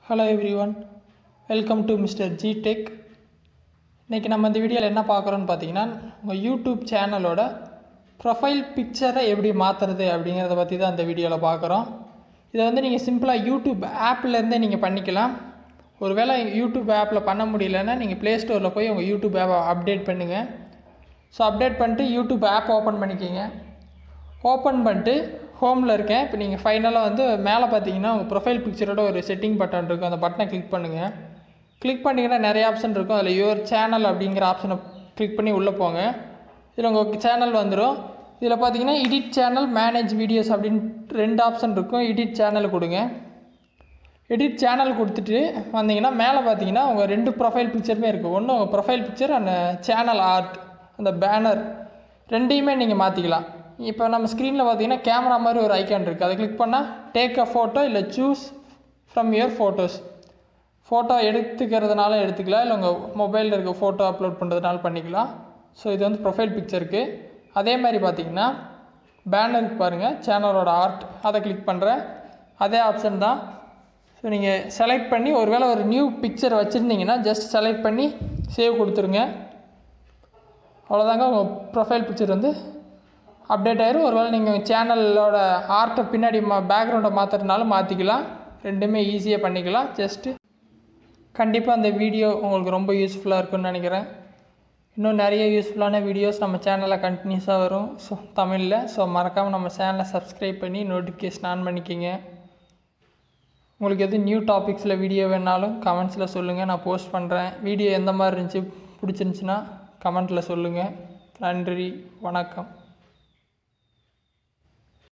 hello everyone welcome to mister G Tech இன்றைக்கி நம்ம இந்த வீடியோவில் என்ன பார்க்குறோன்னு பார்த்தீங்கன்னா உங்கள் யூடியூப் சேனலோட ப்ரொஃபைல் பிக்சரை எப்படி மாற்றுறது அப்படிங்கிறத பற்றி தான் இந்த வீடியோவில் பார்க்குறோம் இதை வந்து நீங்கள் சிம்பிளாக யூடியூப் ஆப்லேருந்தே நீங்கள் பண்ணிக்கலாம் ஒருவேளை யூடியூப் ஆப்பில் பண்ண முடியலன்னா நீங்கள் ப்ளே ஸ்டோரில் போய் உங்கள் யூடியூப் ஆப்பை அப்டேட் பண்ணுங்கள் ஸோ அப்டேட் பண்ணிட்டு யூடியூப் ஆப் ஓப்பன் பண்ணிக்கிங்க ஓப்பன் பண்ணிட்டு ஹோமில் இருக்கேன் இப்போ நீங்கள் ஃபைனலாக வந்து மேலே பார்த்தீங்கன்னா உங்கள் ப்ரொஃபைல் பிக்சரோட ஒரு செட்டிங் பட்டன் இருக்கும் அந்த பட்டனை கிளிக் பண்ணுங்கள் கிளிக் பண்ணிங்கன்னா நிறைய ஆப்ஷன் இருக்கும் அதில் யுவர் சேனல் அப்படிங்கிற ஆப்ஷனை கிளிக் பண்ணி உள்ளே போங்க இதில் உங்கள் சேனல் வந்துடும் இதில் பார்த்தீங்கன்னா எடிட் சேனல் மேனேஜ் வீடியோஸ் அப்படின்னு ரெண்டு ஆப்ஷன் இருக்கும் எடிட் சேனல் கொடுங்க எடிட் சேனல் கொடுத்துட்டு வந்தீங்கன்னா மேலே பார்த்தீங்கன்னா உங்கள் ரெண்டு ப்ரொஃபைல் பிக்சருமே இருக்குது ஒன்று உங்கள் ப்ரொஃபைல் பிக்சர் அந்த சேனல் ஆர்ட் அந்த பேனர் ரெண்டையுமே நீங்கள் மாற்றிக்கலாம் இப்போ நம்ம ஸ்க்ரீனில் பார்த்தீங்கன்னா கேமரா மாதிரி ஒரு ஐக்கான் இருக்குது அதை கிளிக் பண்ணால் டேக் அ ஃபோட்டோ இல்லை choose from your photos photo எடுத்துக்கிறதுனால எடுத்துக்கலாம் இல்லை உங்கள் மொபைலில் இருக்க ஃபோட்டோ அப்லோட் பண்ணுறதுனால பண்ணிக்கலாம் ஸோ இது வந்து ப்ரொஃபைல் பிக்சருக்கு அதே மாதிரி பார்த்தீங்கன்னா பேனருக்கு பாருங்கள் சேனலோட ஆர்ட் அதை கிளிக் பண்ணுறேன் அதே ஆப்ஷன் தான் ஸோ நீங்கள் செலக்ட் பண்ணி ஒருவேளை ஒரு நியூ பிக்சர் வச்சுருந்தீங்கன்னா ஜஸ்ட் செலக்ட் பண்ணி சேவ் கொடுத்துருங்க அவ்வளோதாங்க உங்கள் ப்ரொஃபைல் பிக்சர் வந்து அப்டேட் ஆயிரும் ஒருவேளை நீங்கள் சேனலோட ஆர்ட்டை பின்னாடி மா பேக்ரவுண்டை மாற்றுறதுனாலும் மாற்றிக்கலாம் ரெண்டுமே ஈஸியாக பண்ணிக்கலாம் ஜஸ்ட்டு கண்டிப்பாக அந்த வீடியோ உங்களுக்கு ரொம்ப யூஸ்ஃபுல்லாக இருக்கும்னு நினைக்கிறேன் இன்னும் நிறைய யூஸ்ஃபுல்லான வீடியோஸ் நம்ம சேனலில் கண்டினியூஸாக வரும் ஸோ தமிழில் ஸோ மறக்காமல் நம்ம சேனலை சப்ஸ்கிரைப் பண்ணி நோட்டிஃபிகேஷன் ஆன் பண்ணிக்கிங்க உங்களுக்கு எது நியூ டாபிக்ஸில் வீடியோ வேணாலும் கமெண்ட்ஸில் சொல்லுங்கள் நான் போஸ்ட் பண்ணுறேன் வீடியோ எந்த மாதிரி இருந்துச்சு பிடிச்சிருந்துச்சின்னா கமெண்ட்டில் சொல்லுங்கள் நன்றி வணக்கம்